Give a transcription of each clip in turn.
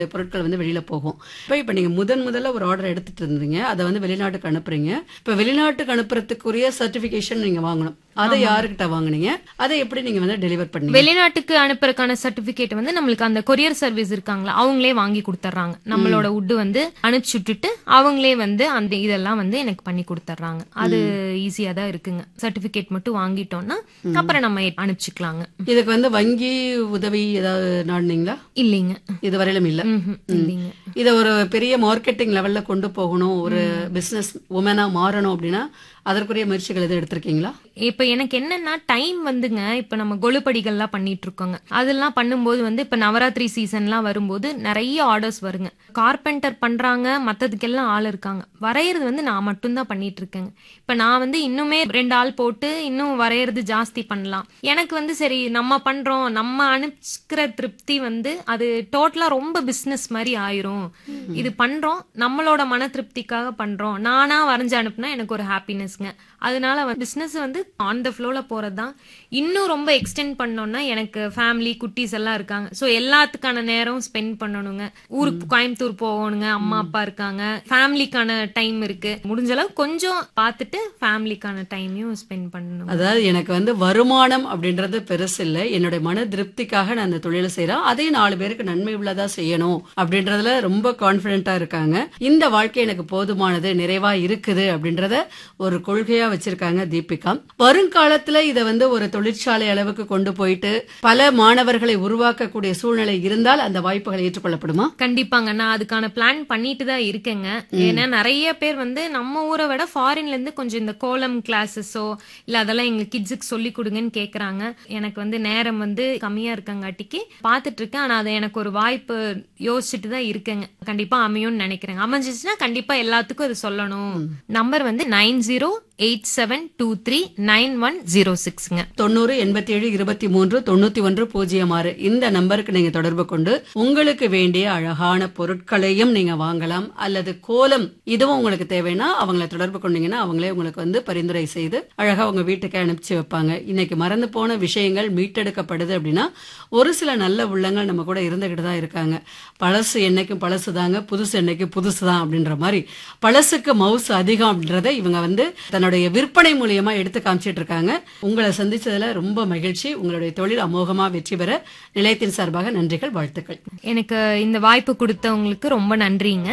பொருட்கள் வந்து வெளியில போகும் இப்போ இப்போ நீங்க முதன் முதல்ல ஒரு ஆர்டர் எடுத்துட்டு இருந்தீங்க அதை வந்து வெளிநாட்டுக்கு அனுப்புறீங்க இப்போ வெளிநாட்டுக்கு அனுப்புறதுக்குரிய சர்டிபிகேஷன் நீங்க வாங்கணும் அதை யாருக்கிட்ட வாங்குனீங்க அதை எப்படி நீங்க வந்து டெலிவர் பண்ணீங்க வெளிநாட்டுக்கு அனுப்புறதுக்கான சர்டிபிகேட் வந்து நம்மளுக்கு அந்த கொரியர் சர்வீஸ் இருக்காங்களா அவங்களே வாங்கி கொடுத்துட்றாங்க நம்மளோட உட்டு வந்து அனுப்பிச்சு விட்டுட்டு அவங்களே வந்து அந்த இதெல்லாம் வந்து எனக்கு பண்ணி கொடுத்துட்றாங்க அது ஈஸியா தான் இருக்குங்க சர்டிபிகேட் மட்டும் வாங்கிட்டோம்னா அப்புறம் நம்ம அனுப்பிச்சுக்கலாங்க இதுக்கு வந்து வங்கி உதவி ஏதாவது நாடுனீங்களா இல்லைங்க இது வரையிலும் இல்ல ம்ஹும். இல்லைங்க இத ஒரு பெரிய மார்க்கெட்டிங் லெவல்ல கொண்டு போகணும் ஒரு பிசினஸ் உமனா மாறணும் அப்படின்னா அதற்குரிய முயற்சிகள் எதுவும் எடுத்திருக்கீங்களா இப்ப எனக்கு என்னன்னா டைம் வந்துங்க இப்ப நம்ம கொலுப்படிகள்லாம் பண்ணிட்டு இருக்கோங்க அதெல்லாம் பண்ணும்போது வந்து இப்ப நவராத்திரி சீசன்லாம் வரும்போது நிறைய ஆர்டர்ஸ் வருங்க கார்பெண்டர் பண்றாங்க மத்ததுக்கெல்லாம் ஆள் இருக்காங்க வரையறது வந்து நான் மட்டும்தான் பண்ணிட்டு இருக்கேங்க இப்ப நான் வந்து இன்னுமே ரெண்டு ஆள் போட்டு இன்னும் வரையறது ஜாஸ்தி பண்ணலாம் எனக்கு வந்து சரி நம்ம பண்றோம் நம்ம அனுப்பிச்சுக்கிற திருப்தி வந்து அது டோட்டலா ரொம்ப பிசினஸ் மாதிரி ஆயிரும் இது பண்றோம் நம்மளோட மன திருப்திக்காக பண்றோம் நானா வரைஞ்சு அனுப்புனா எனக்கு ஒரு ஹாப்பினஸ்ங்க அதனால பிசினஸ் வந்து ஆன் த ஃப்ளோல போறது தான் இன்னும் ரொம்ப எக்ஸ்டெண்ட் பண்ணோம்னா எனக்கு ஃபேமிலி குட்டீஸ் எல்லாம் இருக்காங்க ஸோ எல்லாத்துக்கான நேரம் ஸ்பெண்ட் பண்ணணுங்க ஊருக்கு கோயம்புத்தூர் போகணுங்க அம்மா அப்பா இருக்காங்க ஃபேமிலிக்கான டைம் இருக்கு முடிஞ்ச அளவு கொஞ்சம் பார்த்துட்டு ஃபேமிலிக்கான டைமையும் ஸ்பெண்ட் பண்ணணும் அதாவது எனக்கு வந்து வருமானம் அப்படின்றது பெருசு இல்லை என்னுடைய மன திருப்திக்காக நான் அந்த தொழிலை செய்யறேன் அதையும் நாலு பேருக்கு நன்மை உள்ளதா செய்யணும் அப்படின்றதுல ரொம்ப கான்பிடென்ட்டா இருக்காங்க இந்த வாழ்க்கை எனக்கு போதுமானது நிறைவா இருக்குது அப்படின்றத ஒரு கொள்கையா வச்சிருக்காங்க தீபிகா வருங்காலத்துல இத வந்து ஒரு தொழிற்சாலை அளவுக்கு கொண்டு போயிட்டு பல மாணவர்களை உருவாக்கக்கூடிய சூழ்நிலை இருந்தால் அந்த வாய்ப்புகள் ஏற்றுக்கொள்ளப்படுமா கண்டிப்பாங்க நான் அதுக்கான பிளான் பண்ணிட்டு தான் இருக்கேங்க ஏன்னா நிறைய பேர் வந்து நம்ம ஊரை விட ஃபாரின்ல இருந்து கொஞ்சம் இந்த கோலம் கிளாஸஸோ இல்ல அதெல்லாம் எங்க கிட்ஸுக்கு சொல்லி கொடுங்கன்னு கேக்குறாங்க எனக்கு வந்து நேரம் வந்து கம்மியா இருக்கங்காட்டிக்கு பாத்துட்டு இருக்கேன் ஆனா அது எனக்கு ஒரு வாய்ப்பு யோசிச்சுட்டு தான் இருக்கேங்க கண்டிப்பா அமையும்னு நினைக்கிறேன் அமைஞ்சிச்சுன்னா கண்டிப்பா எல்லாத்துக்கும் அது சொல்லணும் நம்பர் வந்து nine zero eight seven two three nine one zero சிக்ஸ்ங்க தொண்ணூறு எண்பத்தி ஏழு இருபத்தி மூன்று தொண்ணூத்தி ஒன்று பூஜ்ஜியம் ஆறு இந்த நம்பருக்கு நீங்க தொடர்பு கொண்டு உங்களுக்கு வேண்டிய அழகான பொருட்களையும் நீங்க வாங்கலாம் அல்லது கோலம் இதுவும் உங்களுக்கு தேவைன்னா அவங்கள தொடர்பு கொண்டீங்கன்னா அவங்களே உங்களுக்கு வந்து பரிந்துரை செய்து அழகா உங்க வீட்டுக்கு அனுப்பிச்சு வைப்பாங்க இன்னைக்கு மறந்து போன விஷயங்கள் மீட்டெடுக்கப்படுது அப்படின்னா ஒரு சில நல்ல உள்ளங்கள் நம்ம கூட இருந்துகிட்டு தான் இருக்காங்க பழசு என்னைக்கும் பழசு தாங்க புதுசு என்னைக்கும் புதுசு தான் அப்படின்ற மாதிரி பழசுக்கு மவுஸ் அதிகம் அப்படின்றத இவங்க வந்து தன்னுடைய விற்பனை மூலியமா எடுத்து காமிச்சிட்டு இருக்காங்க உங்களை சந்திச்சதுல ரொம்ப மகிழ்ச்சி உங்களுடைய தொழில் அமோகமா வெற்றி பெற நிலையத்தின் சார்பாக நன்றிகள் வாழ்த்துக்கள் எனக்கு இந்த வாய்ப்பு கொடுத்தவங்களுக்கு ரொம்ப நன்றிங்க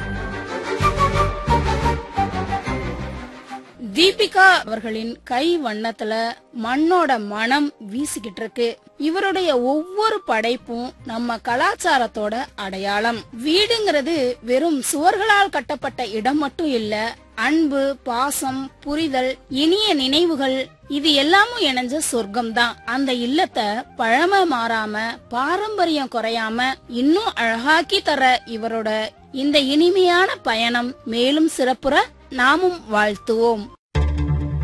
தீபிகா அவர்களின் கை வண்ணத்துல மண்ணோட மனம் வீசிக்கிட்டு இருக்கு இவருடைய ஒவ்வொரு படைப்பும் நம்ம கலாச்சாரத்தோட அடையாளம் வீடுங்கிறது வெறும் சுவர்களால் கட்டப்பட்ட இடம் மட்டும் இல்ல அன்பு பாசம் புரிதல் இனிய நினைவுகள் இது எல்லாமும் இணைஞ்ச சொர்க்கம் தான் அந்த இல்லத்தை பழமை மாறாம பாரம்பரியம் குறையாம இன்னும் அழகாக்கி தர இவரோட இந்த இனிமையான பயணம் மேலும் சிறப்புற நாமும் வாழ்த்துவோம்